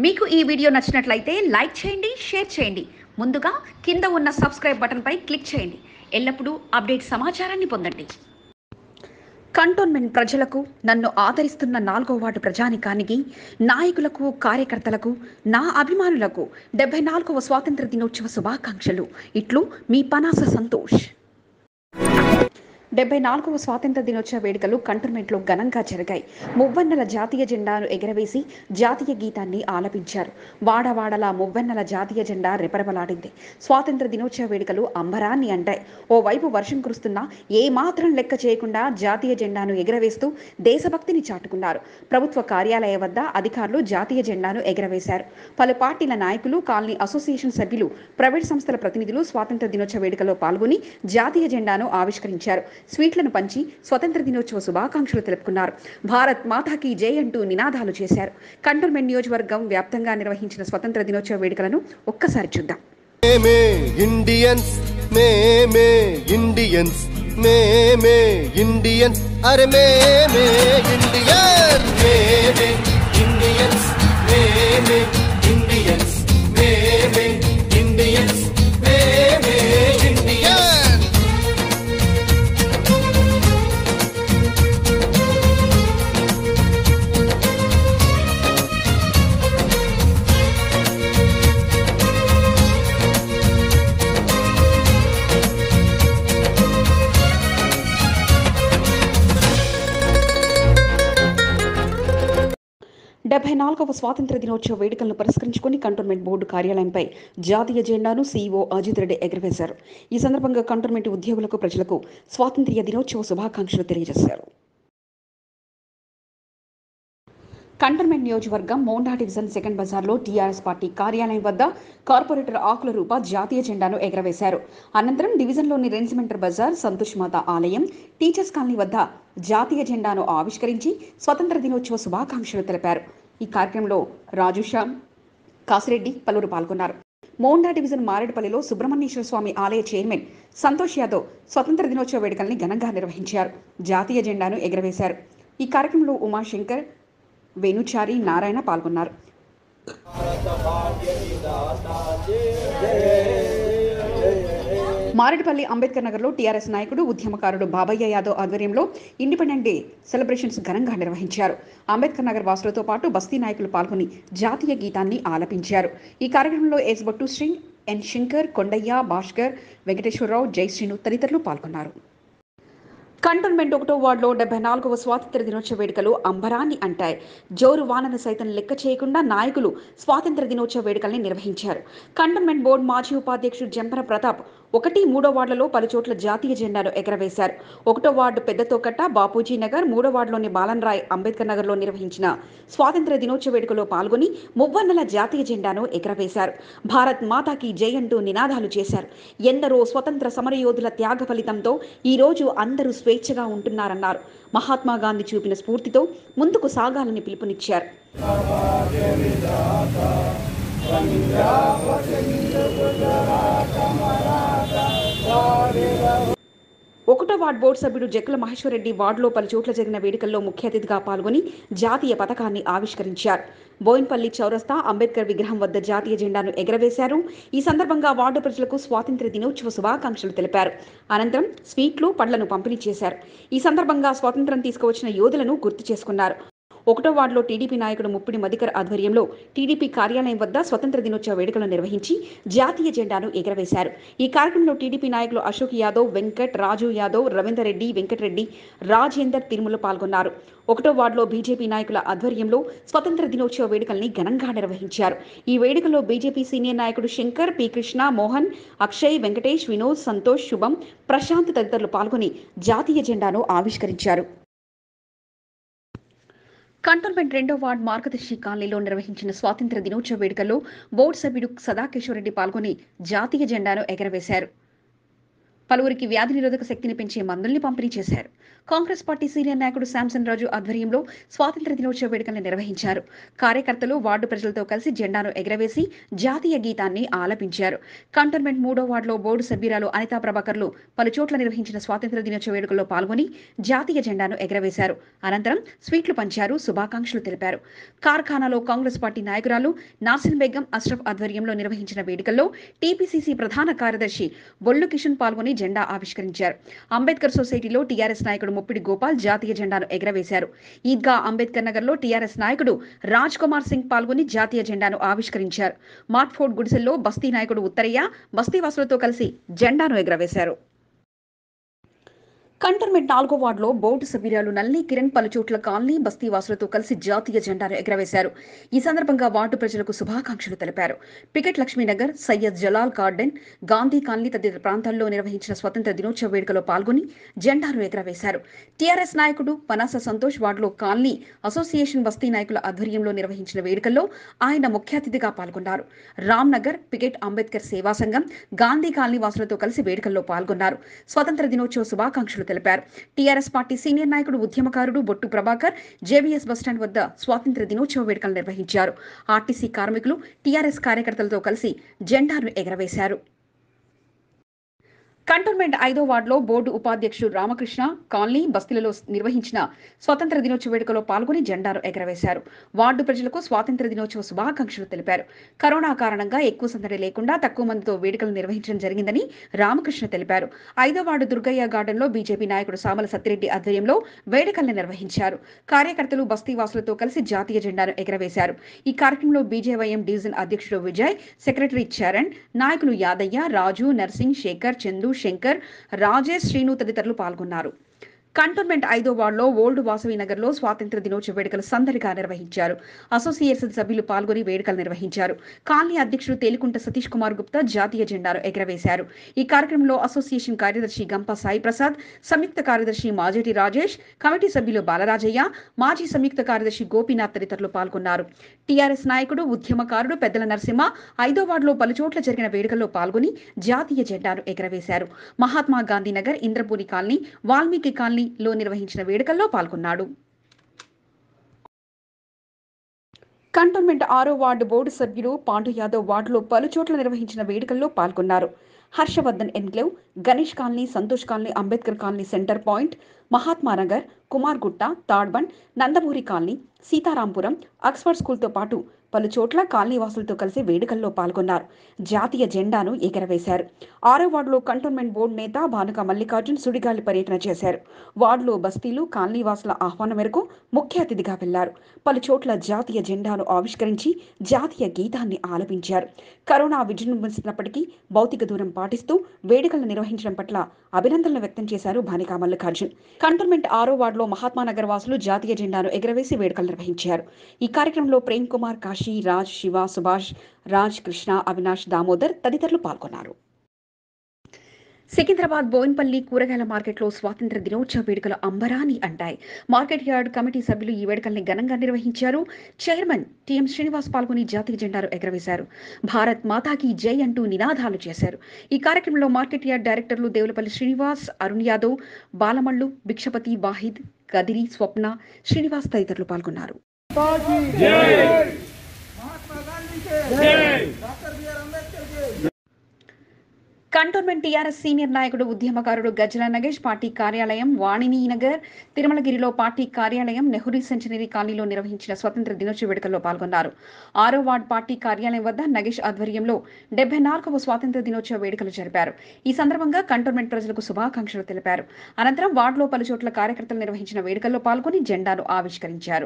మీకు ఈ వీడియో నచ్చినట్లయితే లైక్ చేయండి షేర్ చేయండి ముందుగా కింద ఉన్న సబ్స్క్రైబ్ బటన్పై క్లిక్ చేయండి ఎల్లప్పుడూ అప్డేట్ సమాచారాన్ని పొందండి కంటోన్మెంట్ ప్రజలకు నన్ను ఆదరిస్తున్న నాలుగో వార్డు ప్రజానికానికి నాయకులకు కార్యకర్తలకు నా అభిమానులకు డెబ్బై నాలుగవ స్వాతంత్ర దినోత్సవ శుభాకాంక్షలు ఇట్లు మీ పనాస సంతోష్ డెబ్బై నాలుగవ స్వాతంత్ర దినోత్సవ వేడుకలు కంటోన్మెంట్లో ఘనంగా జరిగాయి మువ్వన్నెల జాతీయ జెండాను ఎగరవేసి జాతీయ గీతాన్ని ఆలపించారు వాడవాడలా మువ్వన్నెల జాతీయ జెండా రెపరెపలాడింది స్వాతంత్ర దినోత్సవ వేడుకలు అంబరాన్ని అంటాయి ఓవైపు వర్షం కురుస్తున్నా ఏ మాత్రం లెక్క చేయకుండా జాతీయ జెండాను ఎగరవేస్తూ దేశభక్తిని చాటుకున్నారు ప్రభుత్వ కార్యాలయ వద్ద అధికారులు జాతీయ జెండాను ఎగరవేశారు పలు పార్టీల నాయకులు కాలనీ అసోసియేషన్ సభ్యులు ప్రైవేట్ సంస్థల ప్రతినిధులు స్వాతంత్ర దినోత్సవ వేడుకలో పాల్గొని జాతీయ జెండాను ఆవిష్కరించారు స్వీట్లను పంచి స్వతంత్ర దినోత్సవ శుభాకాంక్షలు తెలుపుకున్నారు భారత్ మాతాకి జై అంటూ నినాదాలు చేశారు కంటోన్మెంట్ నియోజకవర్గం వ్యాప్తంగా నిర్వహించిన స్వతంత్ర దినోత్సవ వేడుకలను ఒక్కసారి చూద్దాం మేమే ఇండియన్స్ మేమే ఇండియన్స్ మేమే ఇండియన్స్ అరే మేమే ఇండియన్ మేమే ఇండియన్స్ మేమే ఇండియన్స్ మేమే ఇండియన్స్ మేమే ఇండియన్ డెబ్బై నాలుగవ స్వాతంత్ర దినోత్సవ వేడుకలను పురస్కరించుకుని కంటోన్మెంట్ బోర్డు కార్యాలయంపై జాతీయ జెండాను సీఈఓ అజిత్ రెడ్డి ఎగురవేశారు ఈ సందర్భంగా కంటోన్మెంట్ ఉద్యోగులకు ప్రజలకు స్వాతంత్ర్య దినోత్సవ శుభాకాంక్షలు తెలియజేశారు కంటోన్మెంట్ నియోజకవర్గం మోండా డివిజన్ సెకండ్ బజార్లో టీఆర్ఎస్ పార్టీ కార్యాలయం వద్ద కార్పొరేటర్ ఆకుల రూప జాతీయ జెండాను ఎగరవేశారు అనంతరం డివిజన్లోని రెన్సిమెంటర్ బజార్ సంతోష్ మాత ఆలయం టీచర్స్ కాలనీ వద్ద జాతీయ జెండాను ఆవిష్కరించి స్వతంత్ర దినోత్సవ శుభాకాంక్షలు తెలిపారు ఈ కార్యక్రమంలో రాజు షా కాసిరెడ్డి పలువురు పాల్గొన్నారు మోండా డివిజన్ మారేడుపల్లిలో సుబ్రహ్మణ్యేశ్వర స్వామి ఆలయ చైర్మన్ సంతోష్ యాదవ్ స్వతంత్ర దినోత్సవ వేడుకల్ని ఘనంగా నిర్వహించారు జాతీయ జెండాను ఎగరవేశారు ఈ కార్యక్రమంలో ఉమాశంకర్ వేణుచారి నారాయణ పాల్గొన్నారు మారేడుపల్లి అంబేద్కర్ నగర్లో టీఆర్ఎస్ నాయకుడు ఉద్యమకారుడు బాబయ్య యాదవ్ ఆధ్వర్యంలో ఇండిపెండెంట్ డే సెలబ్రేషన్స్ ఘనంగా నిర్వహించారు అంబేద్కర్ నగర్ వాసులతో పాటు బస్తీ నాయకులు పాల్గొని జాతీయ గీతాన్ని ఆలపించారు ఈ కార్యక్రమంలో ఎస్ బట్టు శ్రీ ఎన్ శంకర్ కొండయ్య భాస్కర్ వెంకటేశ్వరరావు జయశ్రీను తదితరులు పాల్గొన్నారు కంటోన్మెంట్ ఒకటో వార్డులో డెబ్బై నాలుగవ స్వాతంత్ర దినోత్సవ వేడుకలు అంబరాన్ని అంటాయి జోరు వానను సైతం లెక్క చేయకుండా నాయకులు స్వాతంత్ర దినోత్సవ వేడుకల్ని నిర్వహించారు కంటోన్మెంట్ బోర్డు మాజీ ఉపాధ్యక్షుడు జంపర ప్రతాప్ ఒకటి మూడో వార్డులలో పలు చోట్ల జాతీయ జెండాను ఎగరవేశారు ఒకటో వార్డు పెద్దతోకట్ట బాపూజీ నగర్ మూడో వార్డులోని బాలన్ రాయ్ అంబేద్కర్ నగర్లో నిర్వహించిన స్వాతంత్ర దినోత్సవ వేడుకలో పాల్గొని మువ్వన్నెల జాతీయ జెండాను ఎగరవేశారు భారత్ మాతాకి జై అంటూ నినాదాలు చేశారు ఎందరో స్వతంత్ర సమరయోధుల త్యాగ ఫలితంతో ఈ రోజు అందరూ స్వేచ్ఛగా ఉంటున్నారన్నారు మహాత్మా గాంధీ చూపిన స్ఫూర్తితో ముందుకు సాగాలని పిలుపునిచ్చారు ఒకటో వార్డు బోర్డు సభ్యుడు జక్కుల మహేశ్వరరెడ్డి వార్డులో పలు చోట్ల జరిగిన వేడుకల్లో ముఖ్య అతిథిగా పాల్గొని జాతీయ పథకాన్ని ఆవిష్కరించారు బోయిన్పల్లి చౌరస్తా అంబేద్కర్ విగ్రహం వద్ద జాతీయ జెండాను ఎగరవేశారు ఈ సందర్భంగా వార్డు ప్రజలకు స్వాతంత్ర దినోత్సవ శుభాకాంక్షలు తెలిపారు అనంతరం స్వీట్లు పండ్లను పంపిణీ చేశారు ఈ సందర్భంగా స్వాతంత్రం తీసుకువచ్చిన యోధులను గుర్తు చేసుకున్నారు ఒకటో వార్డులో టీడీపీ నాయకుడు ముప్పిడి మధికర్ ఆధ్వర్యంలో టీడీపీ కార్యాలయం వద్ద స్వతంత్ర దినోత్సవ వేడుకలు నిర్వహించి జాతీయ జెండాను ఎగరవేశారు ఈ కార్యక్రమంలో టీడీపీ నాయకులు అశోక్ యాదవ్ వెంకట్ రాజు యాదవ్ రవీందర్ రెడ్డి వెంకటరెడ్డి రాజేందర్ తిరుమల పాల్గొన్నారు ఒకటో వార్డులో బీజేపీ నాయకుల ఆధ్వర్యంలో స్వతంత్ర దినోత్సవ వేడుకల్ని ఘనంగా నిర్వహించారు ఈ వేడుకలో బీజేపీ సీనియర్ నాయకుడు శంకర్ పి కృష్ణ మోహన్ అక్షయ్ వెంకటేష్ వినోద్ సంతోష్ శుభం ప్రశాంత్ తదితరులు పాల్గొని జాతీయ జెండాను ఆవిష్కరించారు కంటోన్మెంట్ రెండో వార్డ్ మార్గదర్శి కాలనీలో నిర్వహించిన స్వాతంత్ర దినోత్సవ వేడుకల్లో బోర్డు సభ్యుడు సదాకిషోర్ రెడ్డి పాల్గొని జాతీయ జెండాను ఎగరవేశారు పలువురికి వ్యాధి నిరోధక శక్తిని పెంచే మందుల్ని పంపిణీ చేశారు కాంగ్రెస్ పార్టీ సీనియర్ నాయకుడు శాంసన్ రాజు ఆధ్వర్యంలో స్వాతంత్ర దినోత్సవ వేడుకలను నిర్వహించారు కార్యకర్తలు వార్డు ప్రజలతో కలిసి జెండాను ఎగరవేసి జాతీయ గీతాన్ని ఆలపించారు కంటోన్మెంట్ మూడో వార్డులో బోర్డు సభ్యురాలు అనితా ప్రభాకర్లు పలు చోట్ల నిర్వహించిన స్వాతంత్ర దినోత్సవ వేడుకల్లో పాల్గొని జాతీయ జెండాను ఎగరవేశారు అనంతరం స్వీట్లు పంచారు శుభాకాంక్షలు తెలిపారు కార్ఖానాలో కాంగ్రెస్ పార్టీ నాయకురాలు నాసిన్ బేగం అష్రఫ్ ఆధ్వర్యంలో నిర్వహించిన వేడుకల్లో టీపీసీసీ ప్రధాన కార్యదర్శి బొల్లు కిషన్ పాల్గొని జెండా ఆవిష్కరించారు అంబేద్కర్ సొసైటీలో టీఆర్ఎస్ నాయకుడు ముప్పిడి గోపాల్ జాతీయ జెండాను ఎగరవేశారు ఈద్గా అంబేద్కర్ నగర్లో టీఆర్ఎస్ నాయకుడు రాజ్ కుమార్ సింగ్ పాల్గొని జాతీయ జెండాను ఆవిష్కరించారు మార్ట్ఫోర్డ్ గుడిసెల్లో బస్తీ నాయకుడు ఉత్తరయ్య బస్తీవాసులతో కలిసి జెండాను ఎగరవేశారు కంటోన్మెంట్ నాలుగో వార్డులో బోర్డు సభ్యురాలు నల్లి కిరణ్ పలు చోట్ల కాలనీ బస్తీవాసులతో కలిసి జాతీయ జెండాను ఎగరవేశారు ఈ సందర్భంగా వార్డు ప్రజలకు శుభాకాంక్షలు తెలిపారు పికెట్ లక్ష్మీనగర్ సయ్యద్ జలాల్ గార్డెన్ గాంధీ కాలనీ తదితర ప్రాంతాల్లో నిర్వహించిన స్వతంత్ర దినోత్సవ వేడుకలో పాల్గొని జెండాను ఎగరవేశారు టీఆర్ఎస్ నాయకుడు పనాస సంతోష్ వార్డులో కాలనీ అసోసియేషన్ బస్తీ నాయకుల ఆధ్వర్యంలో నిర్వహించిన వేడుకల్లో ఆయన ముఖ్య అతిథిగా పాల్గొన్నారు రామ్ నగర్ పికెట్ అంబేద్కర్ సేవా సంఘం గాంధీ కాలనీ వాసులతో కలిసి వేడుకల్లో పాల్గొన్నారు స్వతంత్ర దినోత్సవ శుభాకాంక్షలు తెలిపారు టీఆర్ఎస్ పార్టీ సీనియర్ నాయకుడు ఉద్యమకారుడు బొట్టు ప్రభాకర్ జేవీఎస్ బస్టాండ్ వద్ద స్వాతంత్ర దినోత్సవ వేడుకలు నిర్వహించారు ఆర్టీసీ కార్మికులు టీఆర్ఎస్ కార్యకర్తలతో కలిసి జెండాను ఎగరవేశారు కంటోన్మెంట్ ఐదో వార్డులో బోర్డు ఉపాధ్యక్షుడు రామకృష్ణ కాలనీ బస్తీలలో నిర్వహించిన స్వాతంత్ర దినోత్సవ వేడుకలో పాల్గొని జెండాను ఎగరవేశారు వార్డు ప్రజలకు స్వాతంత్ర దినోత్సవ శుభాకాంక్షలు తెలిపారు కరోనా కారణంగా ఎక్కువ సందడి లేకుండా తక్కువ మందితో వేడుకలు నిర్వహించడం జరిగిందని రామకృష్ణ తెలిపారు ఐదో వార్డు దుర్గయ్య గార్డెన్లో బీజేపీ నాయకుడు సామల సత్తిరెడ్డి ఆధ్వర్యంలో వేడుకలను నిర్వహించారు కార్యకర్తలు బస్తీవాసులతో కలిసి జాతీయ జెండాను ఎగరవేశారు ఈ కార్యక్రమంలో బీజేవైఎం డివిజన్ అధ్యక్షుడు విజయ్ సెక్రటరీ చరణ్ నాయకులు యాదయ్య రాజు నర్సింగ్ శేఖర్ చందు శంకర్ రాజేష్ శ్రీను తదితరులు పాల్గొన్నారు కంటోన్మెంట్ ఐదో వార్డులో ఓల్డ్ వాసవి నగర్లో స్వాతంత్ర దినోత్సవ వేడుకలు సందడిగా నిర్వహించారు అసోసియేషన్ సభ్యులు పాల్గొని వేడుకలు నిర్వహించారు కాలనీ అధ్యక్షుడు తేలికుంట సతీష్ కుమార్ గుప్తా జాతీయ జెండాను ఎగరవేశారు ఈ కార్యక్రమంలో అసోసియేషన్ కార్యదర్శి గంప సాయి ప్రసాద్ సంయుక్త కార్యదర్శి మాజేటి రాజేష్ కమిటీ సభ్యులు బాలరాజయ్య మాజీ సంయుక్త కార్యదర్శి గోపీనాథ్ తదితరులు పాల్గొన్నారు టీఆర్ఎస్ నాయకుడు ఉద్యమకారుడు పెద్దల నరసింహ ఐదో వార్డులో పలుచోట్ల జరిగిన వేడుకల్లో పాల్గొని జాతీయ జెండాను ఎగరవేశారు మహాత్మా గాంధీ నగర్ ఇంద్రపూరి కాలనీ వాల్మీకి కాలనీ లో నిర్వహించిన వేడుకల్లో పాల్గొన్నాడు కంటోన్మెంట్ ఆరో వార్డు బోర్డు సభ్యులు పాండు యాదవ్ వార్డులో పలుచోట్ల నిర్వహించిన వేడుకల్లో పాల్గొన్నారు Harshavardhan enclave Ganesh colony Santosh colony Ambedkar colony centre point Mahatma Nagar Kumargutta Tadbund Nandamuri colony Sitarampuram Oxford స్కూల్తో పాటు పలు చోట్ల కాలనీవాసులతో కలిసి వేడుకల్లో పాల్గొన్నారు జాతీయ జెండాను ఎగరవేశారు ఆరో వార్డులో కంటోన్మెంట్ బోర్డు నేత భానుక మల్లికార్జున్ సుడిగాలి పర్యటన చేశారు వార్డులో బస్తీలు కాలనీవాసుల ఆహ్వానం మేరకు ముఖ్య అతిథిగా వెళ్లారు పలు చోట్ల జాతీయ జెండాను ఆవిష్కరించి జాతీయ గీతాన్ని ఆలపించారు కరోనా విజృంభిస్తున్నప్పటికీ భౌతిక దూరం పాటిస్తూ వేడుకలు నిర్వహించడం పట్ల అభినందనలు వ్యక్తం చేశారు భానికా మల్లికార్జున్ కంటోన్మెంట్ ఆరో వార్డులో మహాత్మానగర్ వాసులు జాతీయ జెండాను ఎగరవేసి వేడుకలు నిర్వహించారు ఈ కార్యక్రమంలో ప్రేమ్ కుమార్ కాశీ రాజ్ శివ సుభాష్ రాజ్ కృష్ణ అవినాష్ దామోదర్ తదితరులు పాల్గొన్నారు సికింద్రాబాద్ బోయిన్పల్లి కూరగాయల మార్కెట్లో స్వాతంత్ర దినోత్సవ వేడుకలు అంబరాని అంటాయి మార్కెట్ యార్డ్ కమిటీ సభ్యులు ఈ వేడుకల్ని ఘనంగా నిర్వహించారు చైర్మన్ టిఎం శ్రీనివాస్ పాల్గొని జాతీయ జెండాను ఎగరవేశారు భారత్ మాతాకి జై అంటూ నినాదాలు చేశారు ఈ కార్యక్రమంలో మార్కెట్ యార్డ్ డైరెక్టర్లు దేవులపల్లి శ్రీనివాస్ అరుణ్ యాదవ్ బాలమల్లు భిక్షపతి వాహిద్ కదిరి స్వప్న శ్రీనివాస్ తదితరులు పాల్గొన్నారు కంటోన్మెంట్ టీఆర్ఎస్ సీనియర్ నాయకుడు ఉద్యమకారుడు గజ్జల నగేష్ పార్టీ కార్యాలయం వాణిని నగర్ తిరుమలగిరిలో పార్టీ కార్యాలయం నెహ్రూ సెంచనరీ కాలనీలో నిర్వహించిన స్వతంత్ర దినోత్సవ వేడుకల్లో పాల్గొన్నారు ఆరో వార్డ్ పార్టీ కార్యాలయం వద్ద నగేష్ ఆధ్వర్యంలో డెబ్బై నాలుగవ స్వాతంత్ర దినోత్సవ వేడుకలు జరిపారు ఈ సందర్భంగా కంటోన్మెంట్ ప్రజలకు శుభాకాంక్షలు తెలిపారు అనంతరం వార్డులో పలు చోట్ల కార్యకర్తలు నిర్వహించిన వేడుకల్లో పాల్గొని జెండాను ఆవిష్కరించారు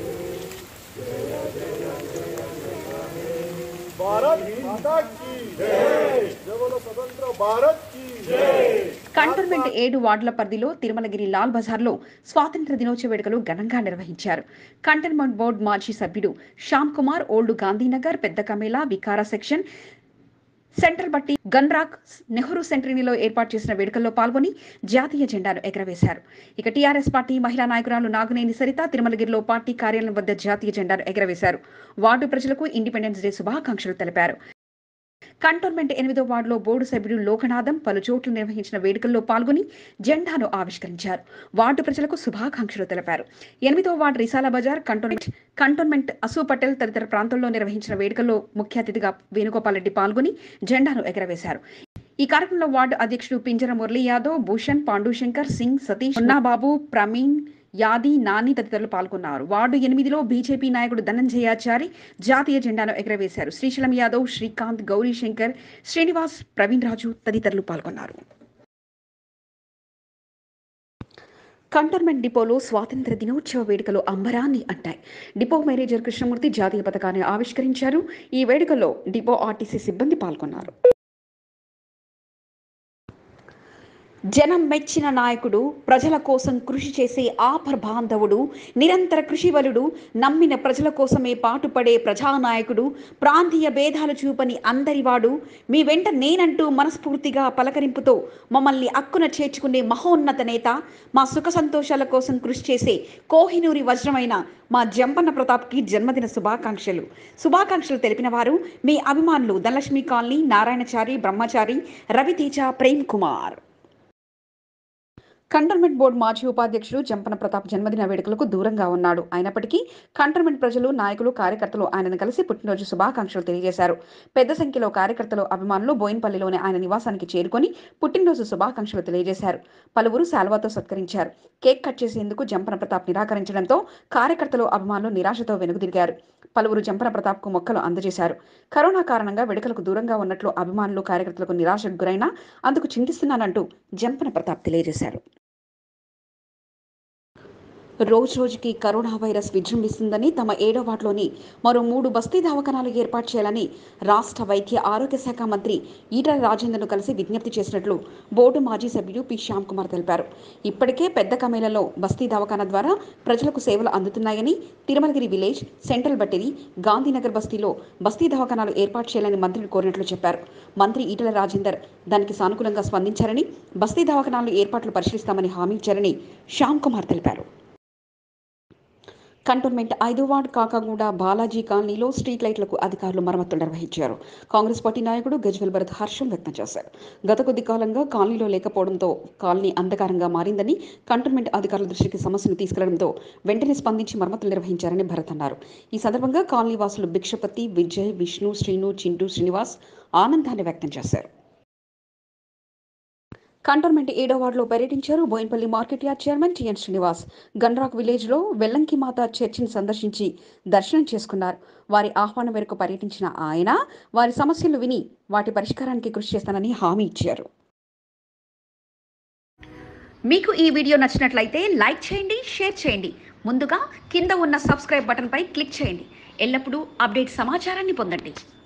भारत माता की जय जय बोलो स्वतंत्र भारत की जय కంటోన్మెంట్ ఏడు వార్డుల పరిధిలో తిరుమలగిరి లాల్ బజార్లో స్వాతంత్ర దినోత్సవ వేడుకలు ఘనంగా నిర్వహించారు కంటోన్మెంట్ బోర్డు మాజీ సభ్యుడు శ్యామ్ కుమార్ ఓల్డ్ గాంధీనగర్ పెద్ద కమేలా వికారా సెక్షన్ సెంట్రల్ బట్టి గన్రాక్ నెహ్రూ సెంటరీలో ఏర్పాటు చేసిన వేడుకల్లో పాల్గొని జాతీయ జెండాను ఎగరవేశారు ఇక టీఆర్ఎస్ పార్టీ మహిళా నాయకురాలు నాగునేని సరిత తిరుమలగిరిలో పార్టీ కార్యాలయం వద్ద జాతీయ జెండాను ఎగరవేశారు వార్డు ప్రజలకు ఇండిపెండెన్స్ డే శుభాకాంక్షలు తెలిపారు కంటోన్మెంట్ ఎనిమిదో వార్డులో బోర్డు సభ్యుడు లోకనాథం పలు చోట్ల నిర్వహించిన వేడుకల్లో పాల్గొని జెండాను ఆవిష్కరించారు వార్డు ప్రజలకు శుభాకాంక్షలు తెలిపారు ఎనిమిదో ward Risala Bazar cantonment cantonment అసూ పటేల్ తదితర ప్రాంతాల్లో నిర్వహించిన వేడుకల్లో ముఖ్య అతిథిగా వేణుగోపాల్ రెడ్డి పాల్గొని జెండాను ఎగరవేశారు ఈ కార్యక్రమంలో వార్డు అధ్యక్షుడు పింజర మురళీ యాదవ్ భూషణ్ పాండుశంకర్ సింగ్ సతీష్ బాబు ప్రవీణ్ యాది నాని తదితరులు పాల్గొన్నారు వార్డు ఎనిమిదిలో బీజేపీ నాయకుడు ధనంజయాచారి జాతీయ జెండాను ఎగరవేశారు శ్రీశైలం యాదవ్ శ్రీకాంత్ గౌరీ శంకర్ శ్రీనివాస్ ప్రవీణ్ రాజు తదితరులు పాల్గొన్నారు కంటోన్మెంట్ డిపోలో స్వాతంత్ర దినోత్సవ వేడుకలు అంబరాన్ని అంటాయి డిపో మేనేజర్ కృష్ణమూర్తి జాతీయ పథకాన్ని ఆవిష్కరించారు ఈ వేడుకల్లో డిపో ఆర్టీసీ సిబ్బంది పాల్గొన్నారు జనం మెచ్చిన నాయకుడు ప్రజల కోసం కృషి చేసే ఆపర్ బాంధవుడు నిరంతర కృషివలుడు నమ్మిన ప్రజల కోసమే పాటుపడే ప్రజానాయకుడు ప్రాంతీయ భేదాలు చూపని అందరివాడు మీ వెంట నేనంటూ మనస్ఫూర్తిగా పలకరింపుతో మమ్మల్ని అక్కున చేర్చుకునే మహోన్నత నేత మా సుఖ సంతోషాల కోసం కృషి చేసే కోహినూరి వజ్రమైన మా జంపన్న ప్రతాప్కి జన్మదిన శుభాకాంక్షలు శుభాకాంక్షలు తెలిపిన వారు మీ అభిమానులు Dhanalakshmi colony Narayanachari Brahmachari Raviteja Prem Kumar cantonment board మాజీ ఉపాధ్యక్షుడు జంపన ప్రతాప్ జన్మదిన వేడుకలకు దూరంగా ఉన్నాడు అయినప్పటికీ కంటోన్మెంట్ ప్రజలు నాయకులు కార్యకర్తలు ఆయనను కలిసి పుట్టినరోజు శుభాకాంక్షలు తెలియజేశారు పెద్ద సంఖ్యలో కార్యకర్తలు అభిమానులు బోయిన్పల్లిలోని ఆయన నివాసానికి చేరుకొని పుట్టినరోజు శుభాకాంక్షలు తెలియజేశారు పలువురు శాల్వాతో సత్కరించారు కేక్ కట్ చేసేందుకు జంపన ప్రతాప్ నిరాకరించడంతో కార్యకర్తలు అభిమానులు నిరాశతో వెనుకదిరిగారు పలువురు జంపన ప్రతాప్కు మొక్కలు అందజేశారు కరోనా కారణంగా వేడుకలకు దూరంగా ఉన్నట్లు అభిమానులు కార్యకర్తలకు నిరాశకు గురైనా అందుకు చింతిస్తున్నానంటూ జంపన ప్రతాప్ తెలియజేశారు రోజు రోజుకి కరోనా వైరస్ విజృంభిస్తుందని తమ ఏడో వార్డులోని మరో మూడు బస్తీ దవాఖానాలు ఏర్పాటు చేయాలని రాష్ట్ర వైద్య ఆరోగ్య శాఖ మంత్రి ఈటల రాజేందర్ను కలిసి విజ్ఞప్తి చేసినట్లు బోర్డు మాజీ సభ్యుడు పి శ్యామ్ కుమార్ తెలిపారు ఇప్పటికే పెద్ద కమేలలో బస్తీ దవాఖానా ద్వారా ప్రజలకు సేవలు అందుతున్నాయని తిరుమలగిరి విలేజ్ సెంట్రల్ బట్టిరి గాంధీనగర్ బస్తీలో బస్తీ దవాఖానాలు ఏర్పాటు చేయాలని మంత్రిని కోరినట్లు చెప్పారు మంత్రి ఈటల రాజేందర్ దానికి సానుకూలంగా స్పందించారని బస్తీ దవాఖానాలు ఏర్పాట్లు పరిశీలిస్తామని హామీ ఇచ్చారని శ్యామ్ కుమార్ తెలిపారు కంటోన్మెంట్ ఐదో వార్డు కాకాగూడ బాలాజీ కాలనీలో స్ట్రీట్ లైట్లకు అధికారులు మరమ్మతులు నిర్వహించారు కాంగ్రెస్ పార్టీ నాయకుడు గజ్వల్ భరత్ హర్షం వ్యక్తం చేశారు గత కొద్ది కాలంగా కాలనీలో లేకపోవడంతో కాలనీ అంధకారంగా మారిందని కంటోన్మెంట్ అధికారుల దృష్టికి సమస్యను తీసుకెళ్లడంతో వెంటనే స్పందించి మరమ్మతులు నిర్వహించారని భరత్ అన్నారు ఈ సందర్భంగా కాలనీ వాసులు భిక్షపతి విజయ్ విష్ణు శ్రీను చింటూ శ్రీనివాస్ ఆనందాన్ని వ్యక్తం చేశారు కంటోన్మెంట్ ఏడో వార్డులో పర్యటించారు Bowenpally market yard chairman TN Srinivas Gunrock విలేజ్లో వెల్లంకి మాత చర్చిని సందర్శించి దర్శనం చేసుకున్నారు వారి ఆహ్వానం మేరకు పర్యటించిన ఆయన వారి సమస్యలు విని వాటి పరిష్కారానికి కృషి చేస్తానని హామీ ఇచ్చారు మీకు ఈ వీడియో నచ్చినట్లయితే లైక్ చేయండి షేర్ చేయండి ముందుగా కింద ఉన్న సబ్స్క్రైబ్ బటన్పై క్లిక్ చేయండి ఎల్లప్పుడూ అప్డేట్ సమాచారాన్ని పొందండి